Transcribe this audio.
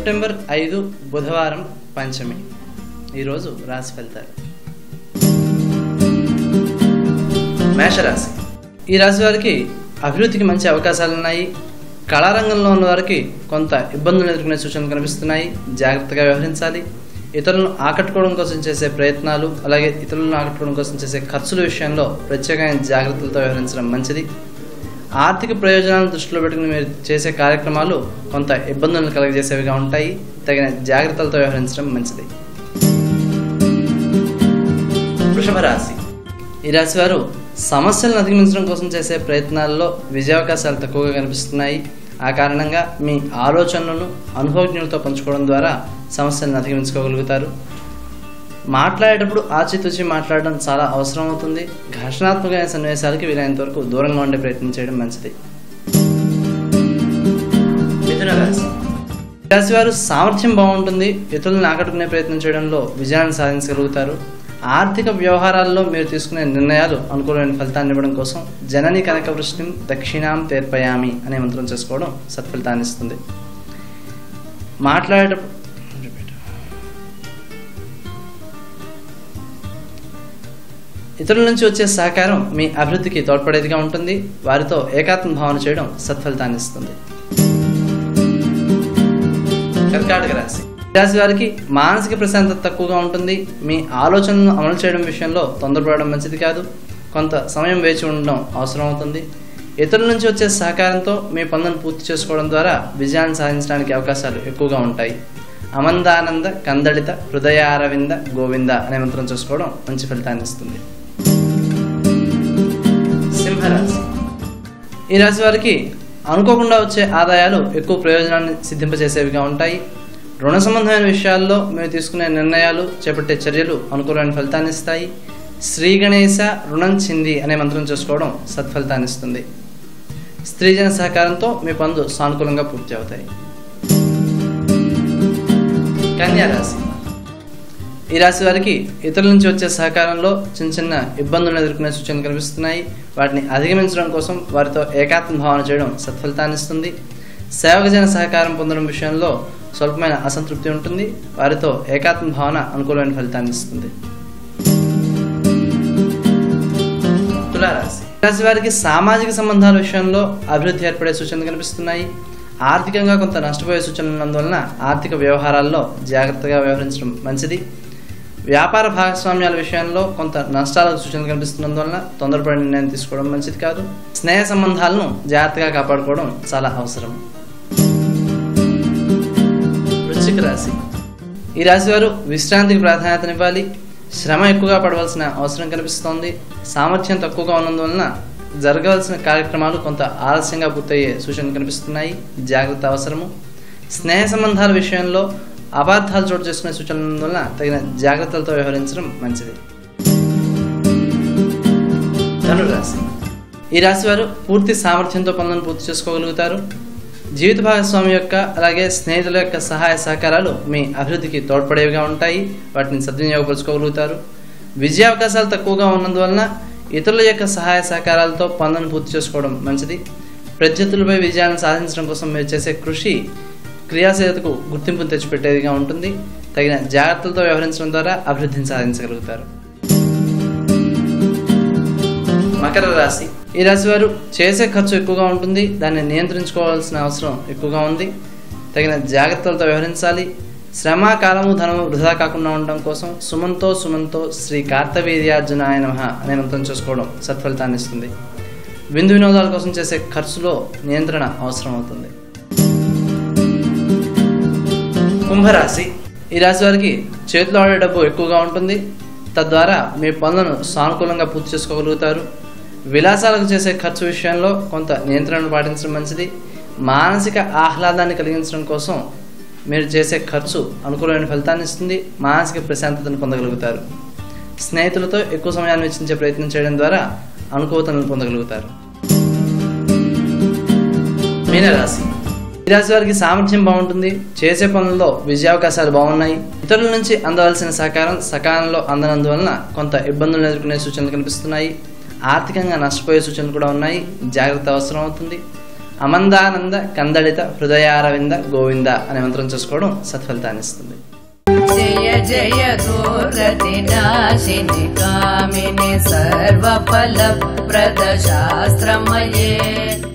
September ఐదు బుధవారం పంచమి ఈరోజు రాశి ఫలితాలు మేషరాశి ఈ రాశి వారికి అభివృద్ధికి మంచి అవకాశాలు ఉన్నాయి కళారంగంలో ఉన్న వారికి కొంత ఇబ్బందులు ఎదుర్కొనే సూచనలు కనిపిస్తున్నాయి జాగ్రత్తగా వ్యవహరించాలి ఇతరులను ఆకట్టుకోవడం కోసం చేసే ప్రయత్నాలు అలాగే ఇతరులను ఆకట్టుకోవడం కోసం చేసే ఖర్చుల విషయంలో ప్రత్యేకమైన జాగ్రత్తలతో వ్యవహరించడం మంచిది ఆర్థిక ప్రయోజనాలను దృష్టిలో పెట్టుకుని మీరు చేసే కార్యక్రమాలు కొంత ఇబ్బందులను కలగజేసేవిగా ఉంటాయి తగిన జాగ్రత్తలతో వ్యవహరించడం మంచిది వృషభ రాశి ఈ రాశి వారు సమస్యలను అధిగమించడం కోసం చేసే ప్రయత్నాల్లో విజయావకాశాలు తక్కువగా కనిపిస్తున్నాయి ఆ కారణంగా మీ ఆలోచనలను అనుభవజ్ఞులతో పంచుకోవడం ద్వారా సమస్యలను అధిగమించుకోగలుగుతారు మాట్లాడేటప్పుడు ఆచితూచి మాట్లాడడం చాలా అవసరం అవుతుంది ఘర్షణాత్మకమైన సన్నివేశాలకి వీలైనంత వరకు దూరంగా ఉండే ప్రయత్నం చేయడం మంచిది మిథున రాశి ఈ రాశి వారు సామర్థ్యం బాగుంటుంది ఇతరులను ఆకట్టుకునే ప్రయత్నం చేయడంలో విజయాన్ని సాధించగలుగుతారు ఆర్థిక వ్యవహారాల్లో మీరు తీసుకునే నిర్ణయాలు అనుకూలమైన ఫలితాన్ని ఇవ్వడం కోసం జనని కనక వృష్టిం దక్షిణాం తీర్పయామి అనే మంత్రం చేసుకోవడం సత్ఫలితాన్ని ఇస్తుంది మాట్లాడేటప్పుడు ఇతరుల నుంచి వచ్చే సహకారం మీ అభివృద్ధికి తోడ్పడేదిగా ఉంటుంది వారితో ఏకాత్మ భావన చేయడం సత్ఫలితాన్ని ఇస్తుంది కర్కాటక రాశి ఈ రాశి వారికి మానసిక ప్రశాంతత తక్కువగా ఉంటుంది మీ ఆలోచనలను అమలు చేయడం విషయంలో తొందరపడడం మంచిది కాదు కొంత సమయం వేచి ఉండడం అవసరం అవుతుంది ఇతరుల నుంచి వచ్చే సహకారంతో మీ పనులను పూర్తి చేసుకోవడం ద్వారా విజయాన్ని సాధించడానికి అవకాశాలు ఎక్కువగా ఉంటాయి అమందానంద కందళిత హృదయారవింద గోవింద అనే మంత్రం చూసుకోవడం మంచి ఫలితాన్ని ఇస్తుంది సింహరాశి ఈ రాశి వారికి అనుకోకుండా వచ్చే ఆదాయాలు ఎక్కువ ప్రయోజనాన్ని సిద్ధింపజేసేవిగా ఉంటాయి రుణ సంబంధమైన విషయాల్లో మీరు తీసుకునే నిర్ణయాలు చేపట్టే చర్యలు అనుకూలమైన ఫలితాన్ని ఇస్తాయి శ్రీ గణేశ రుణం చింది అనే మంత్రం చేసుకోవడం సత్ఫలితాన్ని ఇస్తుంది స్త్రీజన సహకారంతో మీ పనులు సానుకూలంగా పూర్తి అవుతాయి కన్యా రాశి ఈ రాశి వారికి ఇతరుల నుంచి వచ్చే సహకారంలో చిన్న చిన్న ఇబ్బందులను ఎదుర్కొనే సూచనలు కనిపిస్తున్నాయి వాటిని అధిగమించడం కోసం వారితో ఏకాత్మ భావన చేయడం సత్ఫలితాన్ని ఇస్తుంది సేవకజన సహకారం పొందడం విషయంలో స్వల్పమైన అసంతృప్తి ఉంటుంది వారితో ఏకాత్మ భావన అనుకూలమైన ఫలితాన్ని ఇస్తుంది తులారాశి రాశి వారికి సామాజిక సంబంధాల విషయంలో అభివృద్ధి ఏర్పడే సూచనలు కనిపిస్తున్నాయి ఆర్థికంగా కొంత నష్టపోయే సూచనలు ఉన్నందువలన ఆర్థిక వ్యవహారాల్లో జాగ్రత్తగా వ్యవహరించడం మంచిది వ్యాపార భాగస్వామ్యాల విషయంలో కొంత నష్టాలకు సూచనలు కనిపిస్తున్నందువలన తొందరపడి నిర్ణయం తీసుకోవడం మంచిది కాదు స్నేహ సంబంధాలను జాగ్రత్తగా కాపాడుకోవడం చాలా అవసరం వృశ్చిక రాశి ఈ రాశి వారు విశ్రాంతికి ప్రాధాన్యతనివ్వాలి శ్రమ ఎక్కువగా పడవలసిన అవసరం కనిపిస్తోంది సామర్థ్యం తక్కువగా ఉన్నందువలన జరగవలసిన కార్యక్రమాలు కొంత ఆలస్యంగా పూర్తయ్యే సూచనలు కనిపిస్తున్నాయి జాగ్రత్త అవసరము స్నేహ సంబంధాల విషయంలో అపార్థాలు చోటు చేసుకునే సూచనల వలన తగిన జాగ్రత్తలతో వ్యవహరించడం మంచిది ధనురాశి ఈ రాశి వారు పూర్తి సామర్థ్యంతో పనులను పూర్తి చేసుకోగలుగుతారు జీవిత భాగస్వామి యొక్క అలాగే స్నేహితుల యొక్క సహాయ సహకారాలు మీ అభివృద్ధికి తోడ్పడేవిగా ఉంటాయి వాటిని సద్వినియోగపరచుకోగలుగుతారు విజయ అవకాశాలు తక్కువగా ఉన్నందువలన ఇతరుల యొక్క సహాయ సహకారాలతో పనులను పూర్తి చేసుకోవడం మంచిది ప్రత్యర్థులపై విజయాన్ని సాధించడం కోసం మీరు చేసే కృషి క్రియాశీలతకు గుర్తింపును తెచ్చిపెట్టేదిగా ఉంటుంది తగిన జాగ్రత్తలతో వ్యవహరించడం ద్వారా అభివృద్ధిని సాధించగలుగుతారు మకర రాశి ఈ రాశి వారు చేసే ఖర్చు ఎక్కువగా ఉంటుంది దాన్ని నియంత్రించుకోవాల్సిన అవసరం ఎక్కువగా ఉంది తగిన జాగ్రత్తలతో వ్యవహరించాలి శ్రమ కాలము ధనము వృధా కాకుండా ఉండడం కోసం సుమంతో సుమంతో శ్రీ కార్తవీర్యార్జునాయ నమః అనే మంత్రం చూసుకోవడం సత్ఫలితాన్ని ఇస్తుంది విందు వినోదాల కోసం చేసే ఖర్చులో నియంత్రణ అవసరం అవుతుంది కుంభరాశి ఈ రాశి వారికి చేతిలో ఆడే డబ్బు ఎక్కువగా ఉంటుంది తద్వారా మీ పనులను సానుకూలంగా పూర్తి చేసుకోగలుగుతారు విలాసాలకు చేసే ఖర్చు విషయంలో కొంత నియంత్రణను పాటించడం మంచిది మానసిక ఆహ్లాదాన్ని కలిగించడం కోసం మీరు చేసే ఖర్చు అనుకూలమైన ఫలితాన్ని ఇస్తుంది మానసిక ప్రశాంతతను పొందగలుగుతారు స్నేహితులతో ఎక్కువ సమయాన్ని వెచ్చించే ప్రయత్నం చేయడం ద్వారా అనుకూలతలను పొందగలుగుతారు మీనరాశి ఈ రాశి వారికి సామర్థ్యం బాగుంటుంది చేసే పనుల్లో విజయావకాశాలు బాగున్నాయి ఇతరుల నుంచి అందవలసిన సహకారం సకాలంలో అందనందువలన కొంత ఇబ్బందులు ఎదుర్కొనే సూచనలు కనిపిస్తున్నాయి ఆర్థికంగా నష్టపోయే సూచనలు కూడా ఉన్నాయి జాగ్రత్త అవసరం అవుతుంది అమందానంద కందళిత హృదయారవింద గోవింద అనే మంత్రం చేసుకోవడం సత్ఫలితాన్ని ఇస్తుంది जय जय दुरतिनाशिनि कामिनि सर्वफलप्रदशास्त्रमये